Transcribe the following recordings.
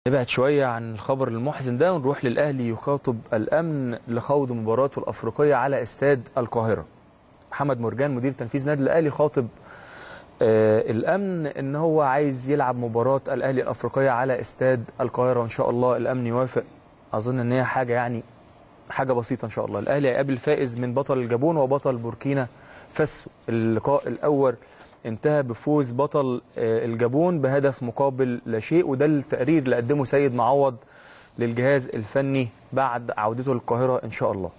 نبعد شوية عن الخبر المحزن ده ونروح للأهلي يخاطب الأمن لخوض مباراته الأفريقية على استاد القاهرة محمد مرجان مدير تنفيذ نادي الأهلي خاطب آه الأمن إن هو عايز يلعب مباراة الأهلي الأفريقية على استاد القاهرة وإن شاء الله الأمن يوافق أظن إن هي حاجة يعني حاجة بسيطة إن شاء الله الأهلي هيقابل فائز من بطل الجابون وبطل بوركينا فاسو اللقاء الأول انتهى بفوز بطل الجابون بهدف مقابل لا شيء وده التقرير اللي قدمه سيد معوض للجهاز الفني بعد عودته للقاهرة إن شاء الله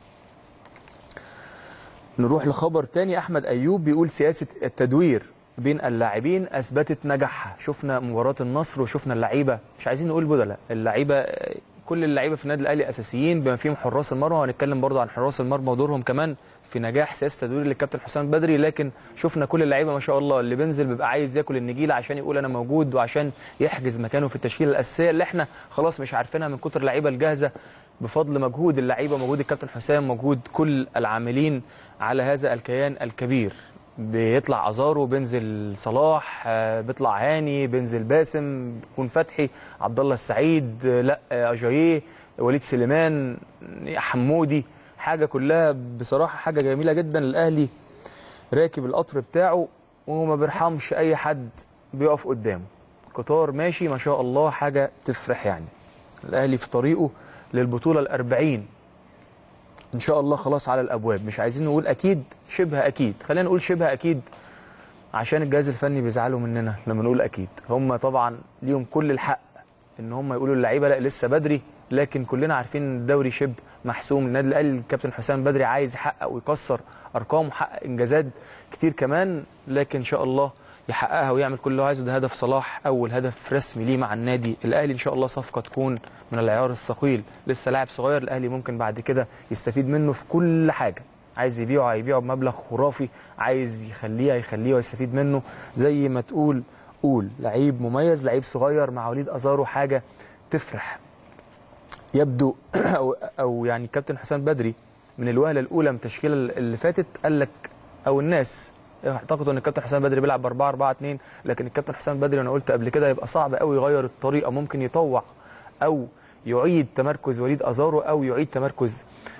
نروح لخبر تاني أحمد أيوب بيقول سياسة التدوير بين اللاعبين أثبتت نجاحها شفنا مباراة النصر وشفنا اللعيبة مش عايزين نقول بدلة اللعيبة كل اللعيبة في النادي الأهلي أساسيين بما فيهم حراس المرمى وهنتكلم برضو عن حراس المرمى ودورهم كمان في نجاح سياسه التدوير للكابتن حسام بدري لكن شفنا كل اللعيبه ما شاء الله اللي بينزل بيبقى عايز ياكل النجيله عشان يقول انا موجود وعشان يحجز مكانه في التشكيله الاساسيه اللي احنا خلاص مش عارفينها من كتر اللعيبه الجاهزه بفضل مجهود اللعيبه مجهود الكابتن حسام مجهود كل العاملين على هذا الكيان الكبير بيطلع ازارو بينزل صلاح بيطلع هاني بينزل باسم بيكون فتحي عبد الله السعيد لا اجاييه وليد سليمان حمودي حاجه كلها بصراحه حاجه جميله جدا الاهلي راكب القطر بتاعه وما بيرحمش اي حد بيقف قدامه قطار ماشي ما شاء الله حاجه تفرح يعني الاهلي في طريقه للبطوله الأربعين ان شاء الله خلاص على الابواب مش عايزين نقول اكيد شبه اكيد خلينا نقول شبه اكيد عشان الجهاز الفني بيزعلوا مننا لما نقول اكيد هم طبعا ليهم كل الحق ان هم يقولوا للعيبه لا لسه بدري لكن كلنا عارفين ان الدوري شبه محسوم النادي الاهلي الكابتن حسام بدري عايز يحقق ويكسر ارقام ويحقق انجازات كتير كمان لكن ان شاء الله يحققها ويعمل كل اللي هو عايزه ده هدف صلاح اول هدف رسمي ليه مع النادي الاهلي ان شاء الله صفقه تكون من العيار الثقيل لسه لاعب صغير الاهلي ممكن بعد كده يستفيد منه في كل حاجه عايز يبيعه هيبيعه بمبلغ خرافي عايز يخليه هيخليه ويستفيد منه زي ما تقول قول لعيب مميز لعيب صغير مع وليد ازارو حاجه تفرح يبدو او او يعني كابتن حسام بدري من الوهله الاولى من التشكيله اللي فاتت قال لك او الناس اعتقدوا ان الكابتن حسام بدري بيلعب ب 4 4 2 لكن الكابتن حسام بدري انا قلت قبل كده يبقى صعب قوي يغير الطريقه ممكن يطوع او يعيد تمركز وليد ازارو او يعيد تمركز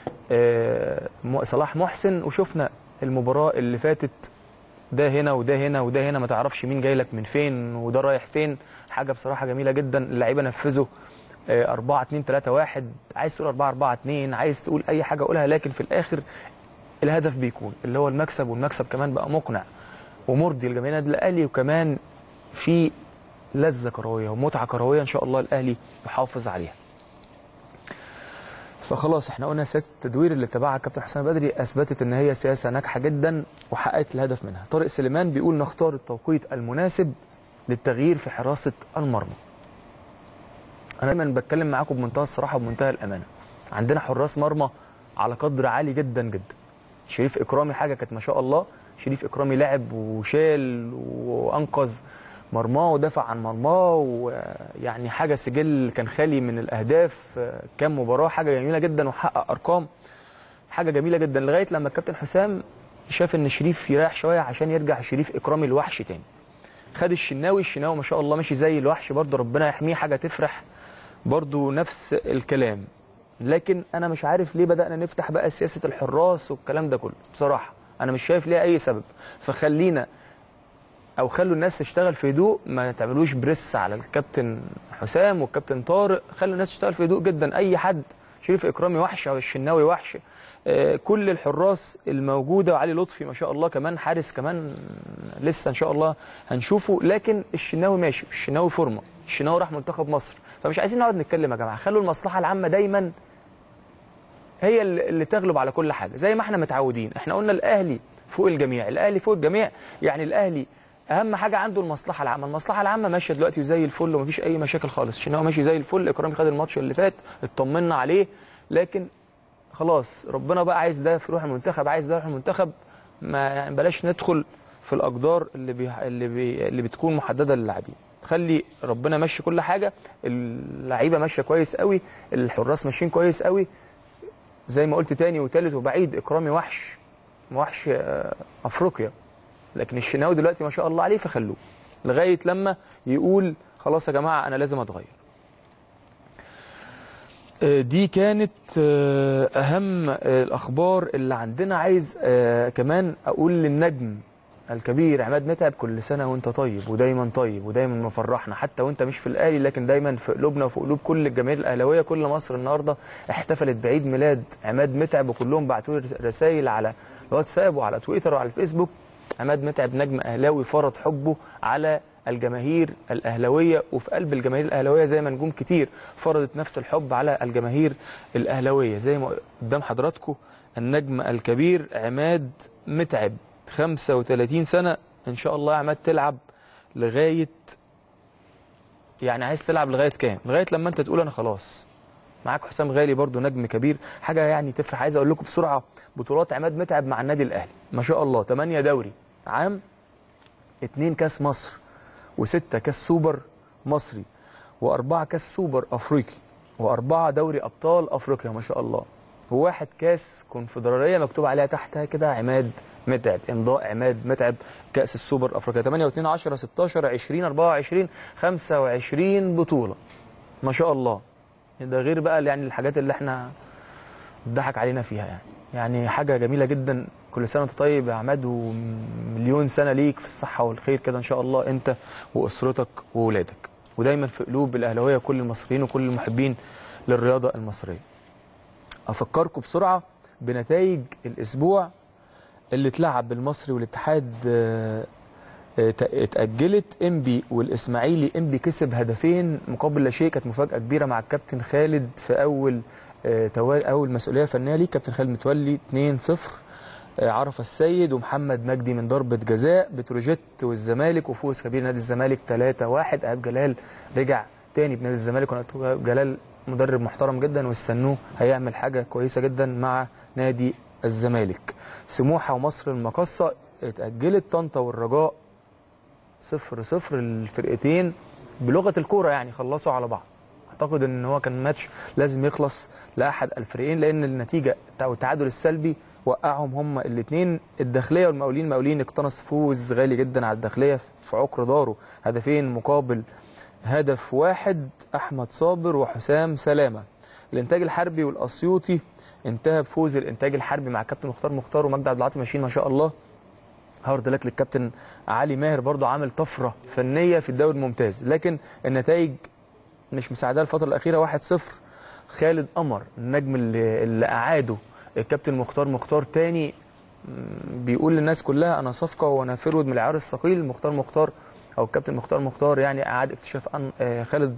صلاح محسن وشفنا المباراه اللي فاتت ده هنا وده هنا وده هنا ما تعرفش مين جاي لك من فين وده رايح فين حاجه بصراحه جميله جدا اللعيبه نفذوا 4 2 3 1 عايز تقول 4 4 2 عايز تقول اي حاجه قولها لكن في الاخر الهدف بيكون اللي هو المكسب والمكسب كمان بقى مقنع ومرضي لجماهير النادي الاهلي وكمان في لذه كرويه ومتعه كرويه ان شاء الله الاهلي يحافظ عليها. فخلاص احنا قلنا سياسه التدوير اللي اتبعها الكابتن حسام بدري اثبتت ان هي سياسه ناجحه جدا وحققت الهدف منها. طارق سليمان بيقول نختار التوقيت المناسب للتغيير في حراسه المرمى. انا دايما بتكلم معاكم بمنتهى الصراحه وبمنتهى الامانه عندنا حراس مرمى على قدر عالي جدا جدا شريف اكرامي حاجه كانت ما شاء الله شريف اكرامي لعب وشال وانقذ مرماه ودافع عن مرماه ويعني حاجه سجل كان خالي من الاهداف كام مباراه حاجه جميله جدا وحقق ارقام حاجه جميله جدا لغايه لما الكابتن حسام شاف ان شريف يريح شويه عشان يرجع شريف اكرامي الوحش تاني خد الشناوي الشناوي ما شاء الله ماشي زي الوحش برضه ربنا يحميه حاجه تفرح برضو نفس الكلام لكن انا مش عارف ليه بدانا نفتح بقى سياسه الحراس والكلام ده كله بصراحه انا مش شايف ليها اي سبب فخلينا او خلوا الناس تشتغل في هدوء ما تعملوش بريس على الكابتن حسام والكابتن طارق خلوا الناس تشتغل في هدوء جدا اي حد شريف اكرامي وحش او الشناوي وحش آه كل الحراس الموجوده وعلي لطفي ما شاء الله كمان حارس كمان لسه ان شاء الله هنشوفه لكن الشناوي ماشي الشناوي فورمه الشناوي راح منتخب مصر فمش عايزين نقعد نتكلم يا جماعه خلوا المصلحه العامه دايما هي اللي تغلب على كل حاجه زي ما احنا متعودين احنا قلنا الاهلي فوق الجميع الاهلي فوق الجميع يعني الاهلي اهم حاجه عنده المصلحه العامه المصلحه العامه ماشيه دلوقتي زي الفل ومفيش اي مشاكل خالص عشان هو ماشي زي الفل اكرامي خد الماتش اللي فات اطمنا عليه لكن خلاص ربنا بقى عايز ده في روح المنتخب عايز ده في روح المنتخب ما يعني بلاش ندخل في الاقدار اللي بي اللي بي اللي بتكون محدده للاعبين خلي ربنا ماشي كل حاجه اللعيبه ماشيه كويس قوي الحراس ماشيين كويس قوي زي ما قلت تاني وتالت وبعيد اكرامي وحش وحش افريقيا لكن الشناوي دلوقتي ما شاء الله عليه فخلوه لغايه لما يقول خلاص يا جماعه انا لازم اتغير آه، دي كانت آه، اهم آه، الاخبار اللي عندنا عايز آه، كمان اقول للنجم الكبير عماد متعب كل سنه وانت طيب ودايما طيب ودايما مفرحنا حتى وانت مش في الاهلي لكن دايما في قلوبنا وفي قلوب كل الجماهير الاهلاويه كل مصر النهارده احتفلت بعيد ميلاد عماد متعب وكلهم بعتوا لي رسائل على الواتساب وعلى تويتر وعلى الفيسبوك عماد متعب نجم اهلاوي فرض حبه على الجماهير الاهلاويه وفي قلب الجماهير الاهلاويه زي ما نجوم كتير فرضت نفس الحب على الجماهير الاهلاويه زي ما قدام حضراتكم النجم الكبير عماد متعب 35 سنه ان شاء الله يا عماد تلعب لغايه يعني عايز تلعب لغايه كام لغايه لما انت تقول انا خلاص معاك حسام غالي برضو نجم كبير حاجه يعني تفرح عايز اقول لكم بسرعه بطولات عماد متعب مع النادي الاهلي ما شاء الله 8 دوري عام 2 كاس مصر وستة كاس سوبر مصري وأربعة كاس سوبر أفريقي وأربعة دوري أبطال أفريقيا ما شاء الله وواحد كاس كونفدرالية مكتوب عليها تحتها كده عماد متعب امضاء عماد متعب كاس السوبر الافريقي 8 و2 10 16 20 24 25 بطوله ما شاء الله ده غير بقى يعني الحاجات اللي احنا اتضحك علينا فيها يعني يعني حاجه جميله جدا كل سنه وانت طيب يا عماد ومليون سنه ليك في الصحه والخير كده ان شاء الله انت واسرتك واولادك ودايما في قلوب الاهلاويه كل المصريين وكل المحبين للرياضه المصريه افكركم بسرعه بنتائج الاسبوع اللي اتلعب بالمصري والاتحاد آه، آه، اتأجلت انبي والاسماعيلي انبي كسب هدفين مقابل لا شيء كانت مفاجأة كبيرة مع الكابتن خالد في أول آه، توا- أول مسؤولية فنية ليه كابتن خالد متولي 2-0 آه، عرفة السيد ومحمد مجدي من ضربة جزاء بتروجيت والزمالك وفوز كبير نادي الزمالك 3-1 إيهاب جلال رجع تاني بنادي الزمالك وإيهاب جلال مدرب محترم جدا واستنوه هيعمل حاجة كويسة جدا مع نادي الزمالك سموحة ومصر المقصة اتأجلت طنطا والرجاء صفر صفر الفرقتين بلغة الكورة يعني خلصوا على بعض اعتقد ان هو كان ماتش لازم يخلص لاحد الفريقين لان النتيجه او التعادل السلبي وقعهم هما الاثنين الداخليه والمقاولين المقاولين اقتنص فوز غالي جدا على الداخليه في عقر داره هدفين مقابل هدف واحد احمد صابر وحسام سلامه الانتاج الحربي والاسيوطي انتهى بفوز الانتاج الحربي مع كابتن مختار مختار ومجدي عبد العاطي ماشيين ما شاء الله هارد لك للكابتن علي ماهر برضو عامل طفره فنيه في الدوري الممتاز لكن النتائج مش مساعداه الفتره الاخيره 1-0 خالد قمر النجم اللي, اللي اعاده الكابتن مختار مختار تاني م، بيقول للناس كلها انا صفقه وانا فرود من العيار الثقيل مختار مختار او الكابتن مختار مختار يعني اعاد اكتشاف أن آه، خالد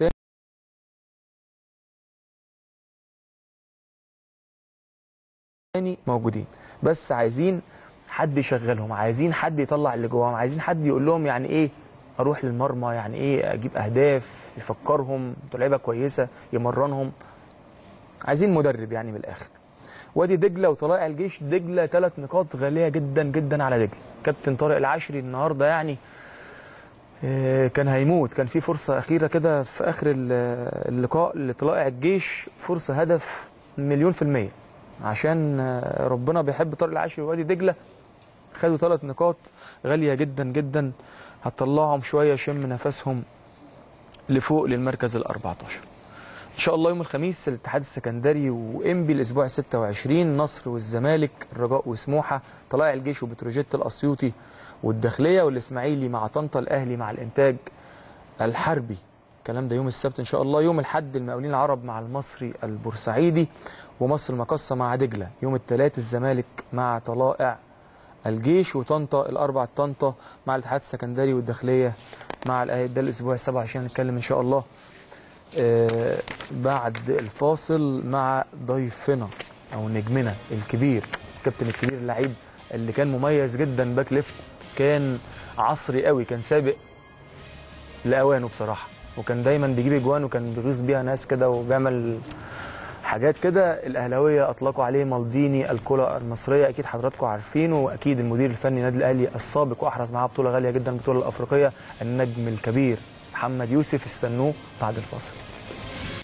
تاني موجودين بس عايزين حد يشغلهم عايزين حد يطلع اللي جواهم عايزين حد يقول لهم يعني ايه اروح للمرمى يعني ايه اجيب اهداف يفكرهم انتوا لعيبه كويسه يمرنهم عايزين مدرب يعني من الاخر وادي دجله وطلائع الجيش دجله ثلاث نقاط غاليه جدا جدا على دجله كابتن طارق العشري النهارده يعني آه، كان هيموت كان في فرصه اخيره كده في اخر ال- اللقاء لطلائع الجيش فرصه هدف مليون في الميه عشان آه، ربنا بيحب طارق العشري ووادي دجله خدوا ثلاث نقاط غاليه جدا جدا هتطلعهم شويه يشم نفسهم لفوق للمركز ال 14 ان شاء الله يوم الخميس الاتحاد السكندري وانبي الاسبوع ال 26 نصر والزمالك الرجاء وسموحه طلائع الجيش وبتروجيت الاسيوطي والداخليه والاسماعيلي مع طنطا الاهلي مع الانتاج الحربي الكلام ده يوم السبت ان شاء الله يوم الاحد المقاولين العرب مع المصري البورسعيدي ومصر المقصه مع دجله يوم الثلاث الزمالك مع طلائع الجيش وطنطا الاربع طنطا مع الاتحاد السكندري والداخليه مع الأهلي ده الاسبوع ال 27 هنتكلم ان شاء الله آه، بعد الفاصل مع ضيفنا او نجمنا الكبير الكابتن الكبير اللعيب اللي كان مميز جدا باك ليفت كان عصري قوي كان سابق لاوانه بصراحه وكان دايما بيجيب اجوان وكان بيغيظ بيها ناس كده وبيعمل حاجات كده الاهلاويه اطلقوا عليه مالديني الكره المصريه اكيد حضراتكم عارفينه واكيد المدير الفني نادي الاهلي السابق واحرز معاه بطوله غاليه جدا البطوله الافريقيه النجم الكبير محمد يوسف استنوه بعد الفاصل